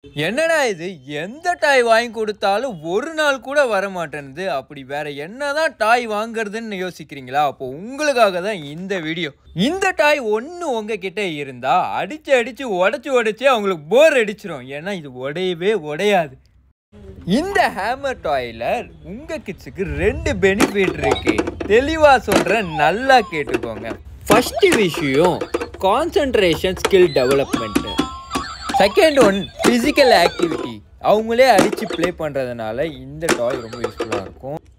என்னடா இது எந்த டாய் வாங்கி கொடுத்தாலும் ஒரு நாள் கூட வர மாட்டேன்னுது அப்படி வேற என்னதான் டாய் வாங்குறதுன்னு யோசிக்கிறீங்களா அப்போ உங்களுக்காக தான் இந்த வீடியோ இந்த டாய் ஒன்று உங்ககிட்ட இருந்தா அடிச்சு அடிச்சு உடச்சி உடச்சி அவங்களுக்கு போர் அடிச்சிரும் ஏன்னா இது உடையவே உடையாது இந்த ஹேமர் டாயில் உங்க கிட்ஸுக்கு ரெண்டு பெனிஃபிட் இருக்கு தெளிவா சொல்றேன் நல்லா கேட்டுக்கோங்க ஃபர்ஸ்ட் விஷயம் concentration skill development second one physical activity அவங்களே அடித்து ப்ளே பண்ணுறதுனால இந்த டாய் ரொம்ப யூஸ்ஃபுல்லாக இருக்கும்